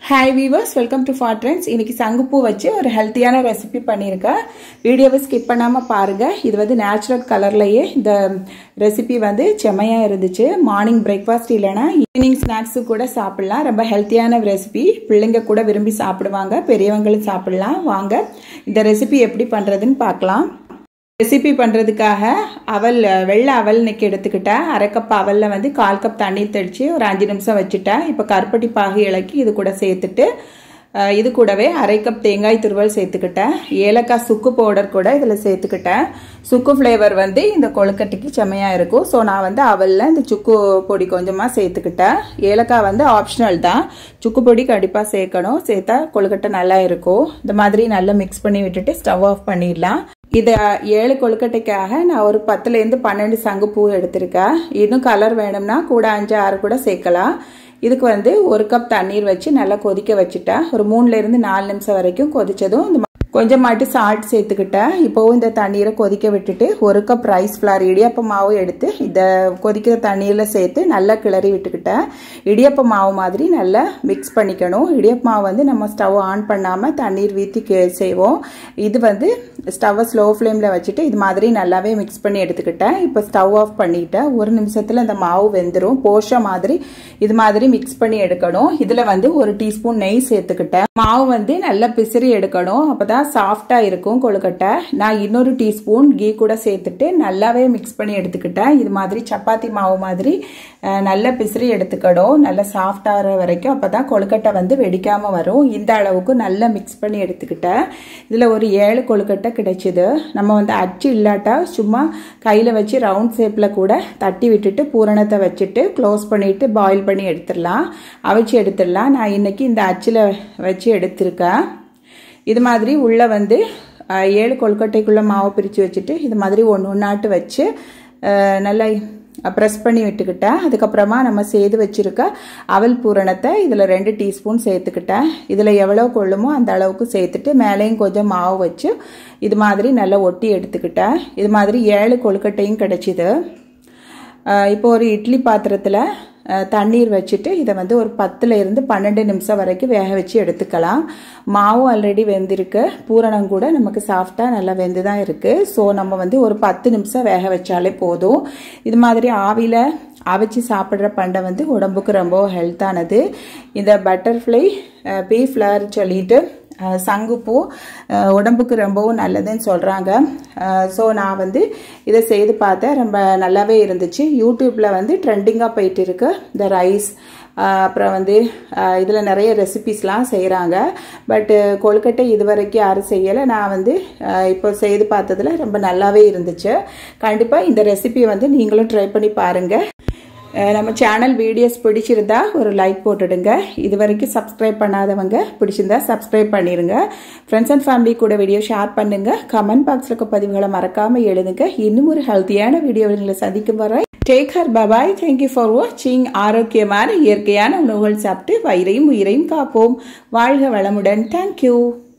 hi viewers welcome to for trends இன்னைக்கு சங்குப்பூ வச்சு ஒரு ஹெல்த்தியான ரெசிபி பண்ணியிருக்கேன் வீடியோவை ஸ்கிப் பண்ணாமல் பாருங்கள் இது வந்து நேச்சுரல் கலர்லேயே இந்த ரெசிபி வந்து செம்மையாக இருந்துச்சு மார்னிங் பிரேக்ஃபாஸ்ட் இல்லைன்னா ஈவினிங் ஸ்நாக்ஸு கூட சாப்பிட்லாம் ரொம்ப ஹெல்த்தியான ரெசிபி பிள்ளைங்க கூட விரும்பி சாப்பிடுவாங்க பெரியவங்களும் சாப்பிட்லாம் வாங்க இந்த ரெசிபி எப்படி பண்ணுறதுன்னு பார்க்கலாம் ரெசிபி பண்ணுறதுக்காக அவல் வெள்ளை அவல் இன்னைக்கு எடுத்துக்கிட்டேன் அரை கப் அவலில் வந்து கால் கப் தண்ணீர் தெளித்து ஒரு அஞ்சு நிமிஷம் வச்சுட்டேன் இப்போ கருப்பட்டி பாகு இலக்கி இது கூட சேர்த்துட்டு இது கூடவே அரை கப் தேங்காய் துருவல் சேர்த்துக்கிட்டேன் ஏலக்காய் சுக்கு பவுடர் கூட இதில் சேர்த்துக்கிட்டேன் சுக்கு ஃப்ளேவர் வந்து இந்த கொழுக்கட்டைக்கு செம்மையாக இருக்கும் ஸோ நான் வந்து அவலில் இந்த சுக்கு பொடி கொஞ்சமாக சேர்த்துக்கிட்டேன் ஏலக்காய் வந்து ஆப்ஷனல் தான் சுக்கு பொடி கண்டிப்பாக சேர்க்கணும் சேர்த்தா கொழுக்கட்டை நல்லா இருக்கும் இந்த மாதிரி நல்லா மிக்ஸ் பண்ணி விட்டுட்டு ஸ்டவ் ஆஃப் பண்ணிடலாம் இதை ஏழு கொழுக்கட்டைக்காக நான் ஒரு பத்துலேருந்து பன்னெண்டு சங்கு பூ எடுத்திருக்கேன் இன்னும் கலர் வேணும்னா கூட அஞ்சு ஆறு கூட சேர்க்கலாம் இதுக்கு வந்து ஒரு கப் தண்ணீர் வச்சு நல்லா கொதிக்க வச்சுட்டேன் ஒரு மூணுலேருந்து நாலு நிமிஷம் வரைக்கும் கொதிச்சதும் இந்த கொஞ்சமாட்டு சால்ட் சேர்த்துக்கிட்டேன் இப்போவும் இந்த தண்ணீரை கொதிக்க விட்டுட்டு ஒரு கப் ரைஸ் ஃப்ளார் இடியப்ப மாவு எடுத்து இந்த கொதிக்கிற தண்ணீரில் சேர்த்து நல்லா கிளறி விட்டுக்கிட்டேன் இடியப்ப மாவு மாதிரி நல்லா மிக்ஸ் பண்ணிக்கணும் இடியப்ப மாவு வந்து நம்ம ஸ்டவ் ஆன் பண்ணாமல் தண்ணீர் வீற்றி செய்வோம் இது வந்து ஸ்டவ்வை ஸ்லோ ஃப்ளேமில் வச்சுட்டு இது மாதிரி நல்லாவே மிக்ஸ் பண்ணி எடுத்துக்கிட்டேன் இப்போ ஸ்டவ் ஆஃப் பண்ணிட்டேன் ஒரு நிமிஷத்தில் இந்த மாவு வெந்துடும் போஷ மாதிரி இது மாதிரி மிக்ஸ் பண்ணி எடுக்கணும் இதில் வந்து ஒரு டீஸ்பூன் நெய் சேர்த்துக்கிட்டேன் மாவு வந்து நல்லா பிசிறி எடுக்கணும் அப்போ தான் சாஃப்டாக இருக்கும் கொழுக்கட்டை நான் இன்னொரு டீஸ்பூன் கீ கூட சேர்த்துட்டு நல்லாவே மிக்ஸ் பண்ணி எடுத்துக்கிட்டேன் இது மாதிரி சப்பாத்தி மாவு மாதிரி நல்லா பிசிறி எடுத்துக்கணும் நல்லா சாஃப்டாகிற வரைக்கும் அப்போ தான் கொழுக்கட்டை வந்து வெடிக்காமல் வரும் இந்த அளவுக்கு நல்லா மிக்ஸ் பண்ணி எடுத்துக்கிட்டேன் இதில் ஒரு ஏழு கொழுக்கட்டை கிடைச்சிது நம்ம வந்து அச்சு இல்லாட்டா சும்மா கையில் வச்சு ரவுண்ட் ஷேப்பில் கூட தட்டி விட்டுட்டு பூரணத்தை வச்சுட்டு க்ளோஸ் பண்ணிவிட்டு பாயில் பண்ணி எடுத்துடலாம் அவிச்சு எடுத்துடலாம் நான் இன்றைக்கி இந்த அச்சில் வச்சு எடுத்திருக்கேன் இது மாதிரி உள்ளே வந்து ஏழு கொழுக்கட்டைக்குள்ளே மாவை பிரித்து வச்சுட்டு இது மாதிரி ஒன்று ஒன்றாட்டு வச்சு நல்லா ப்ரெஸ் பண்ணி விட்டுக்கிட்டேன் அதுக்கப்புறமா நம்ம செய்து வச்சுருக்க அவல் பூரணத்தை இதில் ரெண்டு டீஸ்பூன் சேர்த்துக்கிட்டேன் இதில் எவ்வளோ கொள்ளுமோ அந்த அளவுக்கு சேர்த்துட்டு மேலேயும் கொஞ்சம் மாவு வச்சு இது மாதிரி நல்லா ஒட்டி எடுத்துக்கிட்டேன் இது மாதிரி ஏழு கொழுக்கட்டையும் கிடச்சிது இப்போ ஒரு இட்லி பாத்திரத்தில் தண்ணீர் வச்சுட்டு இதை வந்து ஒரு பத்தில் இருந்து பன்னெண்டு நிமிஷம் வரைக்கும் வேக வச்சு எடுத்துக்கலாம் மாவும் ஆல்ரெடி வெந்திருக்கு பூரணம் கூட நமக்கு சாஃப்டாக நல்லா வெந்து தான் இருக்குது ஸோ நம்ம வந்து ஒரு பத்து நிமிஷம் வேக வச்சாலே போதும் இது மாதிரி ஆவியில் அவிச்சு சாப்பிட்ற பண்டை வந்து உடம்புக்கு ரொம்ப ஹெல்த்தானது இந்த பட்டர்ஃப்ளை பீ ஃப்ளவர் சொல்லிட்டு சங்குப்பூ உடம்புக்கு ரொம்பவும் நல்லதுன்னு சொல்கிறாங்க ஸோ நான் வந்து இதை செய்து பார்த்தேன் ரொம்ப நல்லாவே இருந்துச்சு யூடியூப்பில் வந்து ட்ரெண்டிங்காக போயிட்டு இருக்கு இந்த ரைஸ் அப்புறம் வந்து இதில் நிறைய ரெசிபிஸ்லாம் செய்கிறாங்க பட்டு கொழுக்கட்டை இது வரைக்கும் யாரும் செய்யலை நான் வந்து இப்போ செய்து பார்த்ததில் ரொம்ப நல்லாவே இருந்துச்சு கண்டிப்பாக இந்த ரெசிபியை வந்து நீங்களும் ட்ரை பண்ணி பாருங்கள் நம்ம சேனல் வீடியோஸ் பிடிச்சிருந்தா ஒரு லைக் போட்டுடுங்க இது வரைக்கும் சப்ஸ்கிரைப் பண்ணாதவங்க பிடிச்சிருந்தா சப்ஸ்கிரைப் பண்ணிடுங்க ஃப்ரெண்ட்ஸ் அண்ட் ஃபேமிலி கூட வீடியோ ஷேர் பண்ணுங்க கமெண்ட் பாக்ஸில் இருக்க பதிவுகளை மறக்காமல் எழுதுங்க இன்னும் ஒரு ஹெல்த்தியான வீடியோவில் சந்திக்கும் வரை take care bye bye thank you for வாட்சிங் ஆரோக்கியமான இயற்கையான உணவுகள் சாப்பிட்டு வயிறையும் உயிரையும் காப்போம் வாழ்க வளமுடன் தேங்க்யூ